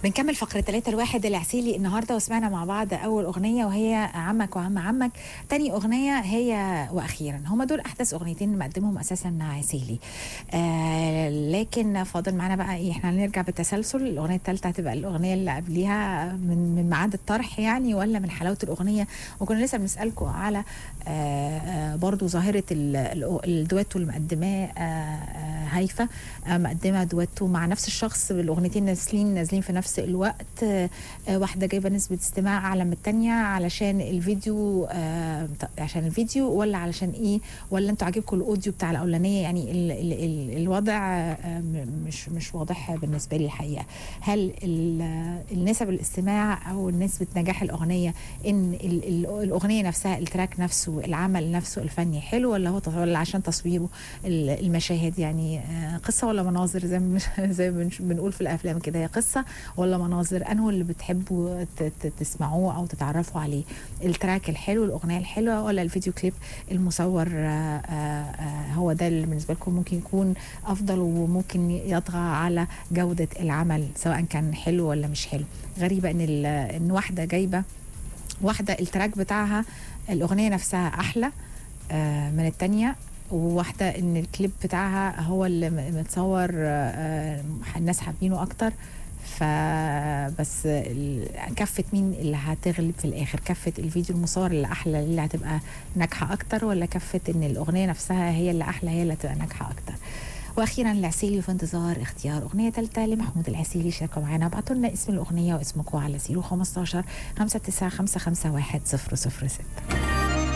بنكمل فقرة ثلاثة الواحد العسيلي النهاردة وسمعنا مع بعض أول أغنية وهي عمك وعم عمك تاني أغنية هي وأخيرا هما دول أحدث أغنيتين مقدمهم أساسا عسيلي آه لكن فاضل معانا بقى إيه إحنا هنرجع بالتسلسل الأغنية الثالثة هتبقى الأغنية اللي قبليها من من ميعاد الطرح يعني ولا من حلاوة الأغنية وكنا لسه بنسألكم على آه آه برضو ظاهرة ال- ال- الدويتو اللي مقدماه آه آه هيفا آه مقدمة دويتو مع نفس الشخص بالاغنيتين نازلين نازلين في نفس الوقت آه، آه، واحده جايبه نسبه استماع اعلى من الثانيه علشان الفيديو آه، ط- عشان الفيديو ولا علشان ايه ولا انتوا عاجبكم الاوديو بتاع الاولانيه يعني ال ال ال الوضع آه، م- مش مش واضح بالنسبه لي الحقيقه هل ال- آه، النسب الاستماع او نسبه نجاح الاغنيه ان ال ال الاغنيه نفسها التراك نفسه العمل نفسه الفني حلو ولا هو تص- ولا عشان تصويره ال- المشاهد يعني آه، قصه ولا مناظر زي ما زي ما بنش- بنقول في الافلام كده هي قصه ولا مناظر انه اللي بتحبوا ت- ت- تسمعوه او تتعرفوا عليه التراك الحلو الاغنيه الحلوه ولا الفيديو كليب المصور آه، آه، آه، هو ده اللي بالنسبه لكم ممكن يكون افضل وممكن يطغى على جوده العمل سواء كان حلو ولا مش حلو غريبه ان ال- ان واحده جايبه واحده التراك بتاعها الاغنيه نفسها احلى آه، من التانية وواحدة ان الكليب بتاعها هو اللي م- متصور آه، آه، الناس حابينه اكتر فبس ال- كفة مين اللي هتغلب في الاخر كفة الفيديو المصور اللي احلى اللي هتبقى ناجحة اكتر ولا كفة ان الاغنية نفسها هي اللي احلى هي اللي هتبقى ناجحة اكتر واخيرا العسيلي في انتظار اختيار اغنيه ثالثه لمحمود العسيلي شاركوا معنا ابعتوا لنا اسم الاغنيه واسمكم على 015 59 551 006